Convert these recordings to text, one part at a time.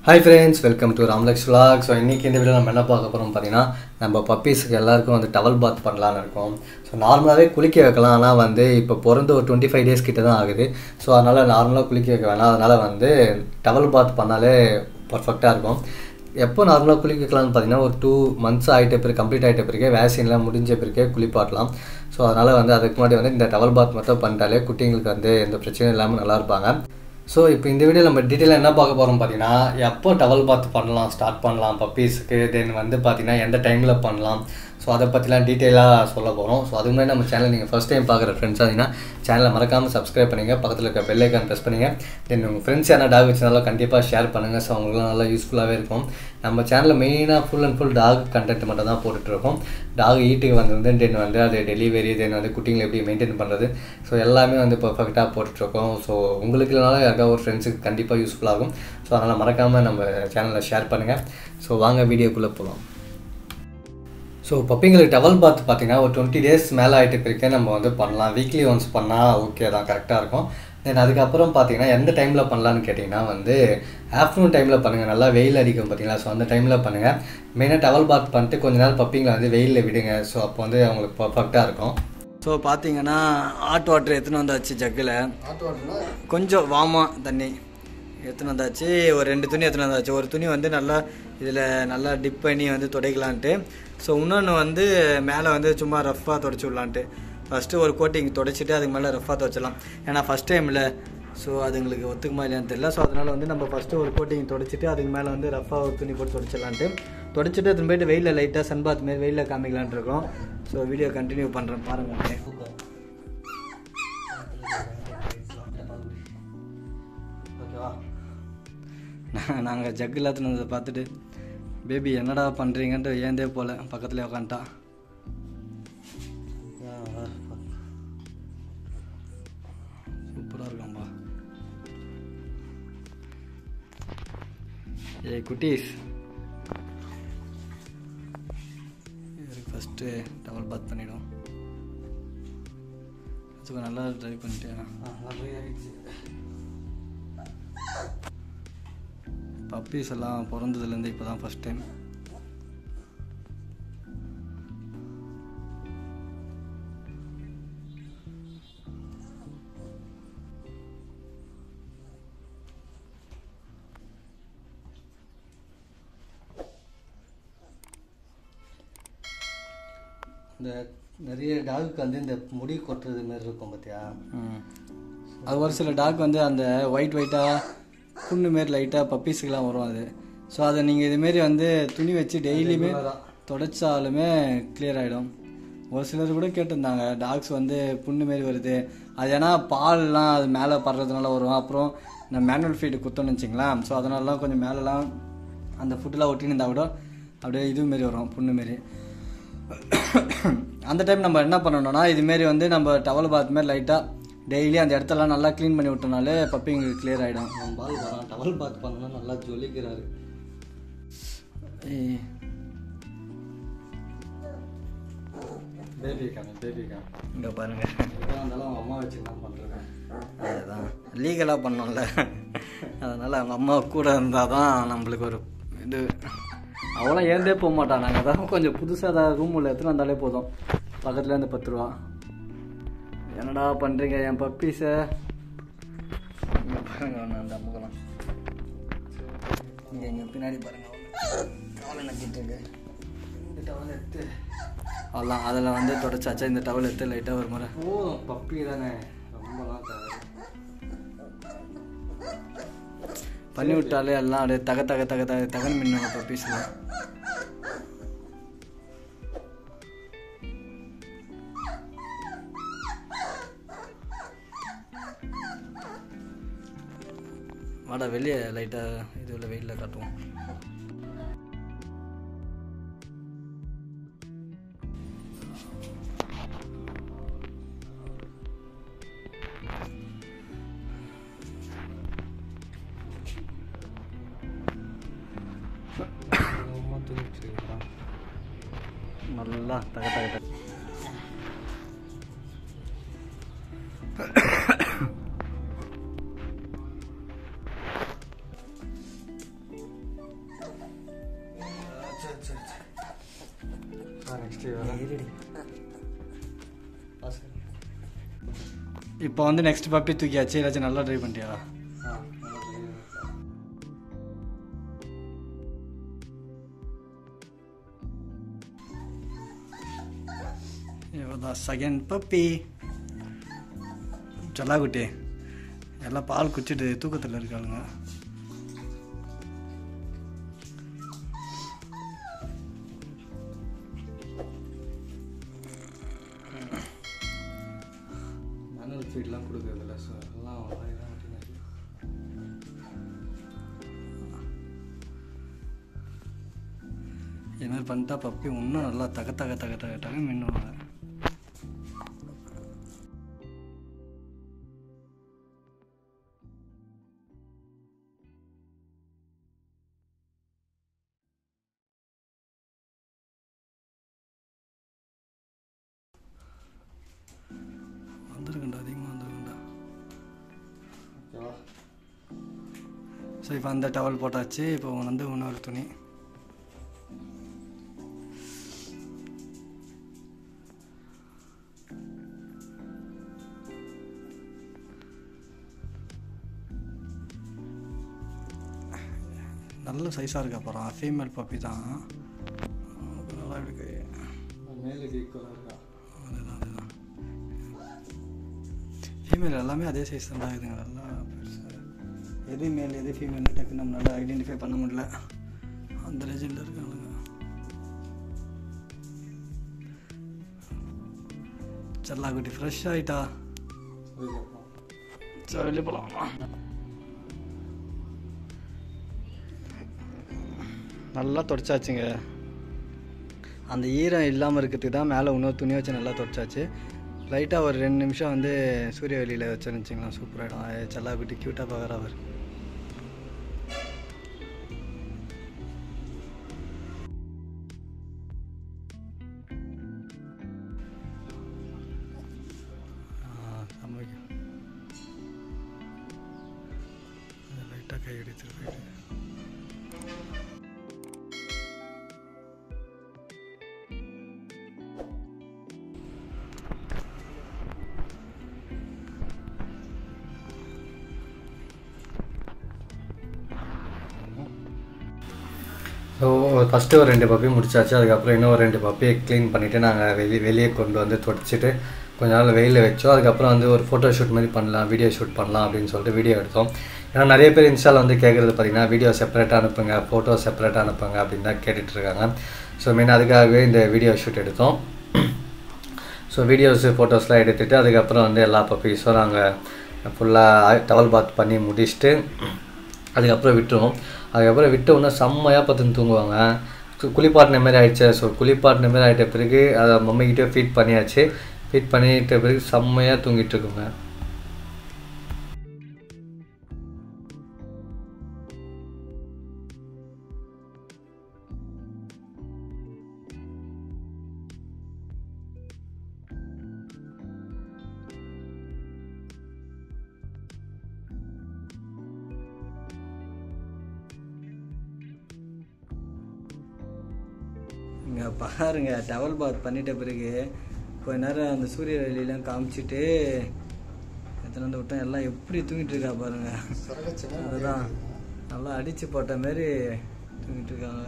Hi friends welcome to Ramlax vlog so இன்றைக்கி இந்த video நம்ம என்ன பார்க்க போகிறோம் பார்த்தீங்கன்னா நம்ம பப்பீஸுக்கு எல்லாருக்கும் வந்து டவல் பாத் பண்ணலான்னு இருக்கோம் ஸோ நார்மலாகவே குளிக்க வைக்கலாம் ஆனால் வந்து இப்போ பிறந்து ஒரு டுவெண்ட்டி ஃபைவ் டேஸ் கிட்ட தான் ஆகுது ஸோ அதனால் நார்மலாக குளிக்க வைக்க வேணாம் அதனால் வந்து டவல் பாத் பண்ணாலே பர்ஃபெக்டாக இருக்கும் எப்போ நார்மலாக குளிக்க வைக்கலாம்னு பார்த்தீங்கன்னா ஒரு டூ மந்த்ஸ் ஆகிட்ட பிறகு கம்ப்ளீட் ஆகிட்ட பிறகு வேக்சின்லாம் முடிஞ்ச பிறகு குளிப்பாட்டலாம் ஸோ அதனால் வந்து அதுக்கு முன்னாடி வந்து இந்த டவல் பாத் மட்டும் பண்ணிட்டாலே குட்டிங்களுக்கு வந்து எந்த பிரச்சனையும் இல்லாமல் நல்லா இருப்பாங்க ஸோ இப்போ இந்த வீடியோ நம்ம டீட்டெயிலாக என்ன பார்க்க போகிறோம் பார்த்தீங்கன்னா எப்போ டவல் பாத் பண்ணலாம் ஸ்டார்ட் பண்ணலாம் பப்பீஸுக்கு தென் வந்து பார்த்தீங்கன்னா எந்த டைமில் பண்ணலாம் ஸோ அதை பற்றிலாம் டீட்டெயிலாக சொல்ல போகிறோம் ஸோ அதுக்கு முன்னாடி நம்ம சேனல் நீங்கள் ஃபஸ்ட் டைம் பார்க்குற ஃப்ரெண்ட்ஸ் இருந்தீங்கன்னா சேனலை மறக்காமல் சப்ஸ்கிரைப் பண்ணுங்க பக்கத்தில் இருக்க பெல் ஐக்கான் ப்ரெஸ் பண்ணுங்க தென் உங்கள் ஃப்ரெண்ட்ஸ் யாரா டாக் வச்சிருந்தாலும் கண்டிப்பாக ஷேர் பண்ணுங்கள் ஸோ அவங்களுக்குலாம் நல்லா யூஸ்ஃபுல்லாகவே இருக்கும் நம்ம சேனலில் மெயினாக full and full dog content மட்டும் தான் போட்டுட்ருக்கோம் டாக் ஈட்டுக்கு வந்து தென் வந்து அது டெலிவரி தென் வந்து குட்டிங்களை எப்படி மெயின்டைன் பண்ணுறது ஸோ எல்லாமே வந்து பர்ஃபெக்டாக போட்டுட்ருக்கோம் ஸோ உங்களுக்கு இல்லைனாலும் யாருக்காவது ஒரு ஃப்ரெண்ட்ஸுக்கு கண்டிப்பாக யூஸ்ஃபுல்லாகும் ஸோ அதனால் மறக்காமல் நம்ம சேனலில் ஷேர் பண்ணுங்கள் ஸோ வாங்க வீடியோக்குள்ளே போகலாம் ஸோ பப்பிங்களுக்கு டவல் பாத் பார்த்தீங்கன்னா ஒரு டுவெண்ட்டி டேஸ் மேலே ஆகிட்டு பிறகு நம்ம வந்து பண்ணலாம் வீக்லி ஒன்ஸ் பண்ணால் ஓகே தான் கரெக்டாக இருக்கும் தென் அதுக்கப்புறம் பார்த்தீங்கன்னா எந்த டைமில் பண்ணலான்னு கேட்டிங்கன்னா வந்து ஆஃப்டர்நூன் டைமில் பண்ணுங்கள் நல்லா வெயில் அடிக்கும் பார்த்தீங்களா ஸோ அந்த டைமில் பண்ணுங்கள் மெயினாக டவல் பாத் பண்ணிட்டு கொஞ்ச நேரம் பப்பிங்களை வந்து வெயிலில் விடுங்க ஸோ அப்போ வந்து அவங்களுக்கு பர்ஃபெக்டாக இருக்கும் ஸோ பார்த்தீங்கன்னா ஹாட் வாட்டர் எடுத்துன்னு வந்தாச்சு ஜக்கில் கொஞ்சம் வாமா தண்ணி எடுத்துன்னு வந்தாச்சு ஒரு ரெண்டு துணி எடுத்துன்னு வந்தாச்சு ஒரு துணி வந்து நல்லா இதில் நல்லா டிப் பண்ணி வந்து துடைக்கலான்ட்டு ஸோ இன்னொன்று வந்து மேலே வந்து சும்மா ரஃப்பாக துடைச்சி விடலான்ட்டு ஃபஸ்ட்டு ஒரு கோட்டிங் துடைச்சிட்டு அதுக்கு மேலே ரஃப்பாக துடைச்சிடலாம் ஏன்னா ஃபஸ்ட் டைமில் ஸோ அது எங்களுக்கு ஒத்துக்குமா இல்லையான்னு தெரியல ஸோ அதனால் வந்து நம்ம ஃபஸ்ட்டு ஒரு கோட்டிங் துடைச்சிட்டு அதுக்கு மேலே வந்து ரஃப்பாக ஒரு துணி போட்டு துடைச்சிடலான்ட்டு துடைச்சிட்டு அதுன்னு போயிட்டு வெயிலில் லைட்டாக சன்பாத் மாரி வெயிலில் காமிக்கலான்ட்டு இருக்கோம் ஸோ வீடியோ கண்டினியூ பண்ணுறேன் பாருங்கள் நாங்கள் ஜக்கு இல்லாத்துனதை பார்த்துட்டு பேபி என்னடா பண்ணுறீங்கன்ட்டு ஏந்தே போல பக்கத்துலேயே உக்காந்துட்டா சூப்பராக இருக்காம்பா ஏய் குட்டீஸ் இதுக்கு ஃபஸ்ட்டு டபுள் பாத் பண்ணிவிடும் சும்மா நல்லா ட்ரை பண்ணிட்டேன் பப்பீஸ் எல்லாம் பிறந்ததுலேருந்து இப்போ தான் ஃபஸ்ட் டைம் இந்த நிறைய டாகுக்கு வந்து இந்த முடி கொட்டுறது மாதிரி இருக்கும் பார்த்தியா அது ஒரு சில டாக் வந்து அந்த ஒயிட் ஒயிட்டாக புண்ணு மாரி லைட்டாக பப்பீஸுக்கெலாம் வரும் அது ஸோ அதை நீங்கள் இதுமாரி வந்து துணி வச்சு டெய்லியுமே தொடச்சாலுமே கிளியர் ஆகிடும் ஒரு சிலர் கூட கேட்டிருந்தாங்க டாக்ஸ் வந்து புண்ணு மாரி வருது அது ஏன்னா பால்லாம் அது மேலே படுறதுனால வரும் அப்புறம் இந்த மேனுவல் ஃபீடு குத்தோன்னு வச்சிங்களேன் ஸோ அதனாலலாம் கொஞ்சம் மேலெலாம் அந்த ஃபுட்டெலாம் ஒட்டின்னு இருந்தால் கூட அப்படியே இது மாரி வரும் புண்ணு மாரி அந்த டைம் நம்ம என்ன பண்ணணும்னா இதுமாரி வந்து நம்ம டவல் பாத் மாதிரி லைட்டாக டெய்லி அந்த இடத்தெல்லாம் நல்லா க்ளீன் பண்ணி விட்டனாலே பப்பிங்க கிளியர் ஆகிடும் நம்ம பால் வரான் டவல் பாத் பண்ணனா நல்லா ஜொலிக்கிறாரு பேபி காமி பேபி காமி இங்கே பாருங்க எதாக இருந்தாலும் அவங்க அம்மா வச்சு என்ன பண்ணுறேன் அதுதான் லீகலாக பண்ணோம்ல அதனால் அவங்க அம்மா கூட இருந்தால் தான் நம்மளுக்கு ஒரு இது அவ்வளோ ஏந்தே போக மாட்டான் நாங்கள் தான் கொஞ்சம் புதுசாக ஏதாவது ரூம் உள்ள எடுத்துன்னு வந்தாலே போதும் பக்கத்தில் இருந்து பத்து ரூபா என்னடா பண்ணுறீங்க என் பப்பீஸை பாருங்க ஒன்று அந்த அம்முக்கலாம் இங்கே எங்கள் பின்னாடி பாருங்க டவல் நக்கிட்டு இருக்கு இந்த டவல் எடுத்து அவ்வளோதான் அதில் வந்து தொடச்சாச்சா இந்த டவல் எடுத்து லைட்டாக ஒரு முறை போதும் பப்பி தானே ரொம்பலாம் தேவை பண்ணி விட்டாலே எல்லாம் அப்படியே தக தக தக தக தகன் மின்னுங்க பப்பீஸில் வாடா வெளியே லைட்டாக இது உள்ள வெயிலில் காட்டுவோம் ரொம்ப தூங்கிட்டு இருக்கான் நல்லா தக தக தக சரி சரி சரி நெக்ஸ்ட் இருடி பாஸ் இப்போ வந்து நெக்ஸ்ட் பப்பி தூக்கியாச்சு ஏதாச்சும் நல்லா ட்ரை பண்ணிட்டியா ஆ நல்லா தெரியுது. இவதான் செகண்ட் பப்பி செல்லாக்குட்டி எல்லாம் பால் குடிச்சிட்டு தூக்கத்தில் இருக்காளுங்க மேனுவல் ஃபீட்லாம் கொடுக்குறதில்ல ஸோ எல்லாம் வாயிலாம் மாட்டினாச்சு இது மாதிரி பண்ணிட்டா பப்பி இன்னும் நல்லா தக தக தக தக தக மின்னுவாங்க வந்திருக்குண்டா அதிகமாக வந்திருக்குண்டா ஓகேவா ஸோ இப்போ அந்த டவல் போட்டாச்சு இப்போ வந்து இன்னொரு துணி நல்ல சைஸாக இருக்கு அப்புறம் ஃபீமேல் பப்பி தான் நல்லா இருக்கு மேலுக்கு ஈக்குவலாக இருக்கா அதுதான் அதுதான் ஃபீமேல் எல்லாமே அதே சைஸ் தான் இருக்குதுங்க நல்லா பெருசாக எது மேல் எது ஃபீமேல்னு டக்குன்னு நம்மளால ஐடென்டிஃபை பண்ண முடியல அந்த ரேஞ்சில் இருக்கானுங்க செல்லாக்குட்டி ஃப்ரெஷ் ஆகிட்டா அதுக்கப்புறம் சரி வெளியே போகலாம் நல்லா தொடச்சாச்சுங்க அந்த ஈரம் இல்லாமல் இருக்கிறதுக்கு தான் மேலே இன்னொரு துணி வச்சு நல்லா தொடச்சாச்சு லைட்டாக ஒரு ரெண்டு நிமிஷம் வந்து சூரிய வெளியில் வச்சுருந்துச்சிங்களா சூப்பராகிடும் செல்லா குட்டி க்யூட்டாக பார்க்குற அவர் லைட்டாக கை எடுத்துட்டு போயிட்டு ஸோ ஃபஸ்ட்டு ஒரு ரெண்டு பப்பி முடிச்சாச்சு அதுக்கப்புறம் இன்னும் ஒரு ரெண்டு பப்பியை க்ளீன் பண்ணிவிட்டு நாங்கள் வெளியே வெளியே கொண்டு வந்து தொடச்சிட்டு கொஞ்ச நாள் வெயிலில் வச்சோம் அதுக்கப்புறம் வந்து ஒரு ஃபோட்டோ ஷூட் மாதிரி பண்ணலாம் வீடியோ ஷூட் பண்ணலாம் அப்படின்னு சொல்லிட்டு வீடியோ எடுத்தோம் ஏன்னா நிறைய பேர் இன்ஸ்டாவில் வந்து கேட்குறது பார்த்தீங்கன்னா வீடியோ செப்பரேட்டாக அனுப்புங்க ஃபோட்டோ செப்பரேட்டாக அனுப்புங்க அப்படின்னு தான் கேட்டுட்டு இருக்காங்க ஸோ மெயின் அதுக்காகவே இந்த வீடியோ ஷூட் எடுத்தோம் ஸோ வீடியோஸு ஃபோட்டோஸ்லாம் எடுத்துகிட்டு அதுக்கப்புறம் வந்து எல்லா பப்பீஸும் நாங்கள் ஃபுல்லாக டவல் பாத் பண்ணி முடிச்சுட்டு அதுக்கப்புறம் விட்டுருவோம் அதுக்கப்புறம் விட்ட உடனே செம்மையாக பார்த்துன்னு தூங்குவாங்க கு- குளிப்பாட்டின மாதிரி ஆயிடுச்சு ஸோ குளிப்பாட்டின மாதிரி ஆகிட்ட பிறகு அதை மம்மிக்கிட்டே ஃபீட் பண்ணியாச்சு ஃபீட் பண்ணிட்ட பிறகு செம்மையாக தூங்கிட்டு இருக்குங்க இங்கே பாருங்க டவல் பாத் பண்ணிட்ட பிறகு கொஞ்ச நேரம் அந்த சூரிய வெளியெல்லாம் காமிச்சிட்டு எத்தனை வந்து விட்டோம் எல்லாம் எப்படி தூங்கிட்டு இருக்கா பாருங்க அதுதான் நல்லா அடிச்சு போட்ட மாதிரி தூங்கிட்டு இருக்காங்க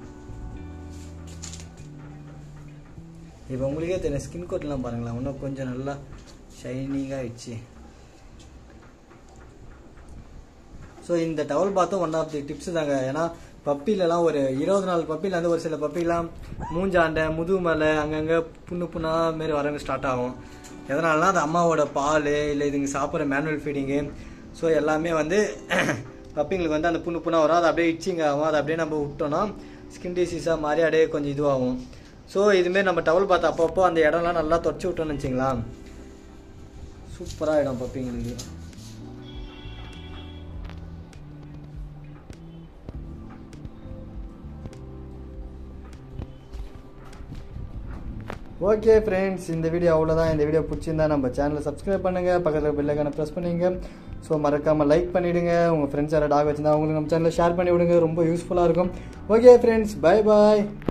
இப்போ உங்களுக்கே தெரியும் ஸ்கின் கோட்லாம் பாருங்களேன் இன்னும் கொஞ்சம் நல்லா ஷைனிங்காக ஆயிடுச்சு ஸோ இந்த டவல் பாத்தும் ஒன் ஆஃப் தி டிப்ஸ் தாங்க ஏன்னா பப்பிலலாம் ஒரு இருபது நாள் பப்பில வந்து ஒரு சில பப்பிலாம் மூஞ்சாண்டை முதுகுமலை அங்கங்கே புண்ணு புண்ணா மாரி வரங்க ஸ்டார்ட் ஆகும் எதனாலனா அது அம்மாவோட பால் இல்லை இதுங்க சாப்பிட்ற மேனுவல் ஃபீடிங்கு ஸோ எல்லாமே வந்து பப்பிங்களுக்கு வந்து அந்த புண்ணு புண்ணா வரும் அது அப்படியே இச்சிங் ஆகும் அதை அப்படியே நம்ம விட்டோம்னா ஸ்கின் டிசீஸாக மாறி அப்படியே கொஞ்சம் இதுவாகும் ஸோ இதுமாரி நம்ம டவல் பாத் அப்பப்போ அந்த இடம்லாம் நல்லா தொடச்சி விட்டோம்னு வச்சிங்களா சூப்பராக இடம் பப்பிங்களுக்கு ஓகே ஃப்ரெண்ட்ஸ் இந்த வீடியோ அவ்வளோதான் இந்த வீடியோ பிடிச்சிருந்தா நம்ம சேனலை சப்ஸ்கிரைப் பண்ணுங்கள் பக்கத்தில் பெல்லைக்கான ப்ரெஸ் பண்ணுங்க ஸோ மறக்காமல் லைக் பண்ணிவிடுங்க உங்கள் ஃப்ரெண்ட்ஸ் யாராவது டாக் வச்சுருந்தா அவங்களுக்கு நம்ம சேனலில் ஷேர் பண்ணி விடுங்க ரொம்ப யூஸ்ஃபுல்லாக இருக்கும் ஓகே ஃப்ரெண்ட்ஸ் பை பாய்